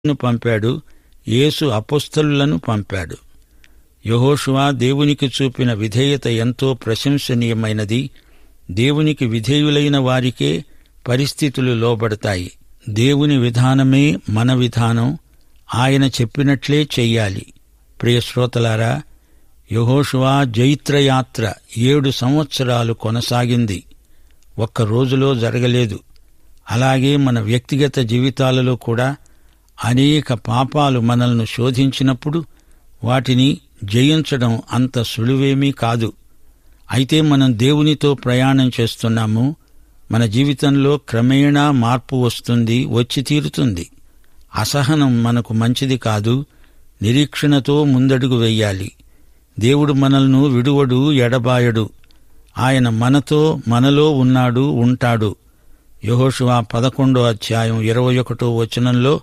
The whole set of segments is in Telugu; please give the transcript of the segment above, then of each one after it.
ను పంపాడు యేసు అపొస్తలులను పంపాడు యెహోషువ దేవునికి చూపిన విధేయత ఎంతో ప్రశంసనీయమైనది దేవునికి విధేయులైన వారికే పరిస్థితులు లోబడతాయి దేవుని విధానమే మన విధానం ఆయన చెప్పినట్లే చెయ్యాలి ప్రియ శ్రోతలారా యెహోషువా జైత్రయాత్ర ఏడు సంవత్సరాలు కొనసాగింది ఒక్క రోజులో జరగలేదు అలాగే మన వ్యక్తిగత జీవితాలలో కూడా అనేక పాపాలు మనల్ని శోధించినప్పుడు వాటిని జయించడం అంత సులువేమీ కాదు అయితే మనం దేవునితో ప్రయాణం చేస్తున్నాము మన జీవితంలో క్రమేణా మార్పు వస్తుంది వచ్చి తీరుతుంది అసహనం మనకు మంచిది కాదు నిరీక్షణతో ముందడుగు వెయ్యాలి దేవుడు మనల్ని విడువడు ఎడబాయడు ఆయన మనతో మనలో ఉన్నాడు ఉంటాడు యహోషువా పదకొండో అధ్యాయం ఇరవై ఒకటో వచనంలో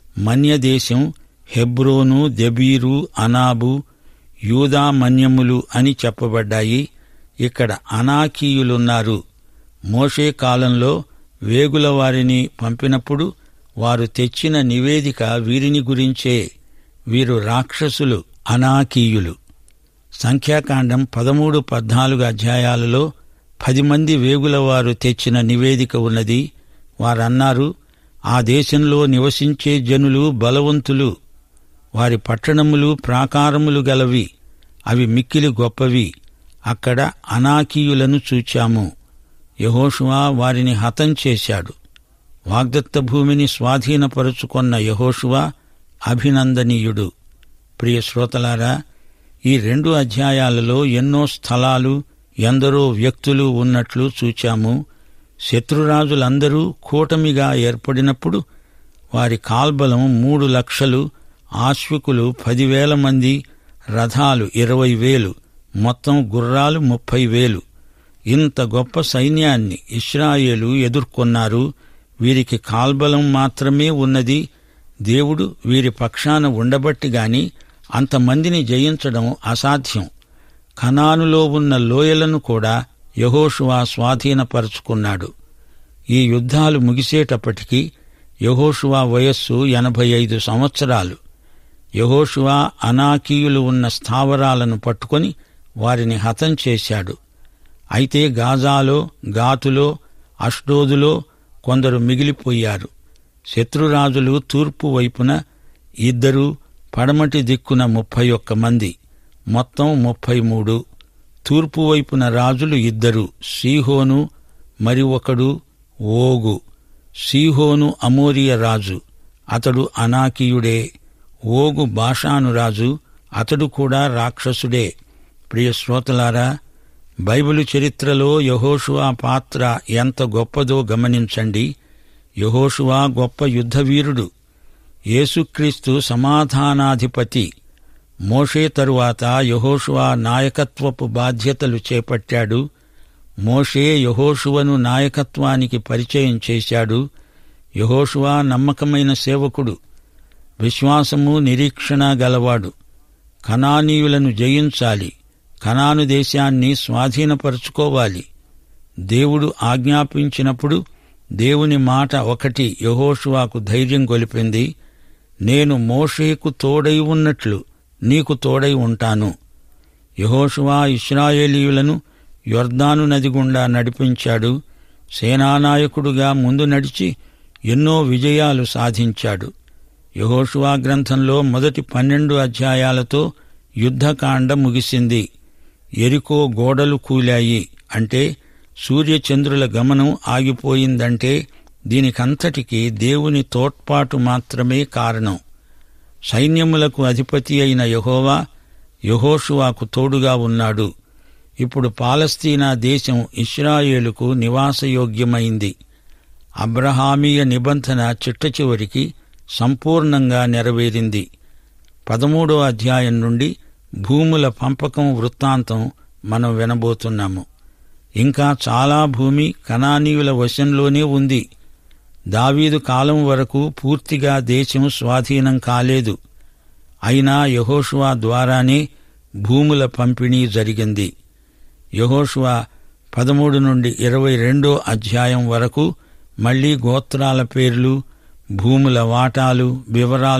మన్యదేశం హెబ్రోను దెబీరు అనాబు యూదా మన్యములు అని చెప్పబడ్డాయి ఇక్కడ అనాకీయులున్నారు మోషే కాలంలో వేగుల వారిని పంపినప్పుడు వారు తెచ్చిన నివేదిక వీరిని గురించే వీరు రాక్షసులు అనాకీయులు సంఖ్యాకాండం పదమూడు పద్నాలుగు అధ్యాయాలలో పది మంది వేగులవారు తెచ్చిన నివేదిక ఉన్నది వారన్నారు ఆ దేశంలో నివసించే జనులు బలవంతులు వారి పట్టణములు ప్రాకారములు గలవి అవి మిక్కిలి గొప్పవి అక్కడ అనాకీయులను చూచాము యహోషువా వారిని హతం చేశాడు వాగ్దత్త భూమిని స్వాధీనపరుచుకొన్న యహోషువా అభినందనీయుడు ప్రియ శ్రోతలారా ఈ రెండు అధ్యాయాలలో ఎన్నో స్థలాలు ఎందరో వ్యక్తులు ఉన్నట్లు చూచాము శత్రురాజులందరూ కూటమిగా ఏర్పడినప్పుడు వారి కాల్బలం మూడు లక్షలు ఆశ్వికులు పదివేల మంది రథాలు ఇరవై వేలు మొత్తం గుర్రాలు ముప్పై వేలు ఇంత గొప్ప సైన్యాన్ని ఇస్రాయేలు ఎదుర్కొన్నారు వీరికి కాల్బలం మాత్రమే ఉన్నది దేవుడు వీరి పక్షాన ఉండబట్టి గాని అంతమందిని జయించడం అసాధ్యం కనానులో ఉన్న లోయలను కూడా యహోషువా స్వాధీనపరుచుకున్నాడు ఈ యుద్ధాలు ముగిసేటప్పటికి యహోషువా వయస్సు ఎనభై ఐదు సంవత్సరాలు యహోషువా అనాకీయులు ఉన్న స్థావరాలను పట్టుకొని వారిని హతం చేశాడు అయితే గాజాలో గాతులో అష్డోదులో కొందరు మిగిలిపోయారు శత్రురాజులు తూర్పు వైపున ఇద్దరు పడమటి దిక్కున ముప్పై ఒక్క మంది మొత్తం ముప్పై మూడు తూర్పు వైపున రాజులు ఇద్దరు సీహోను మరి ఒకడు ఓగు సీహోను అమోరియ రాజు అతడు అనాకీయుడే ఓగు బాషాను రాజు అతడు కూడా రాక్షసుడే ప్రియ శ్రోతలారా బైబిలు చరిత్రలో యహోషువా పాత్ర ఎంత గొప్పదో గమనించండి యహోషువా గొప్ప యుద్ధవీరుడు యేసుక్రీస్తు సమాధానాధిపతి మోషే తరువాత యహోషువా నాయకత్వపు బాధ్యతలు చేపట్టాడు మోషే యహోషువను నాయకత్వానికి పరిచయం చేశాడు యహోషువా నమ్మకమైన సేవకుడు విశ్వాసము నిరీక్షణ గలవాడు కనానీయులను జయించాలి కనాను దేశాన్ని స్వాధీనపరుచుకోవాలి దేవుడు ఆజ్ఞాపించినప్పుడు దేవుని మాట ఒకటి యహోషువాకు ధైర్యం గొలిపింది నేను మోషేకు తోడై ఉన్నట్లు నీకు తోడై ఉంటాను యహోషువా ఇస్రాయేలీయులను యొర్దాను నది గుండా నడిపించాడు సేనానాయకుడుగా ముందు నడిచి ఎన్నో విజయాలు సాధించాడు యహోషువా గ్రంథంలో మొదటి పన్నెండు అధ్యాయాలతో యుద్ధకాండ ముగిసింది ఎరికో గోడలు కూలాయి అంటే సూర్యచంద్రుల గమనం ఆగిపోయిందంటే దీనికంతటికి దేవుని తోడ్పాటు మాత్రమే కారణం సైన్యములకు అధిపతి అయిన యహోవా యహోషువాకు తోడుగా ఉన్నాడు ఇప్పుడు పాలస్తీనా దేశం ఇస్రాయేలుకు నివాసయోగ్యమైంది అబ్రహామీయ నిబంధన చిట్ట చివరికి సంపూర్ణంగా నెరవేరింది పదమూడో అధ్యాయం నుండి భూముల పంపకం వృత్తాంతం మనం వినబోతున్నాము ఇంకా చాలా భూమి కనానీయుల వశంలోనే ఉంది దావీదు కాలం వరకు పూర్తిగా దేశం స్వాధీనం కాలేదు అయినా యహోషువా ద్వారానే భూముల పంపిణీ జరిగింది యహోషువా పదమూడు నుండి ఇరవై రెండో అధ్యాయం వరకు మళ్లీ గోత్రాల పేర్లు భూముల వాటాలు వివరాలు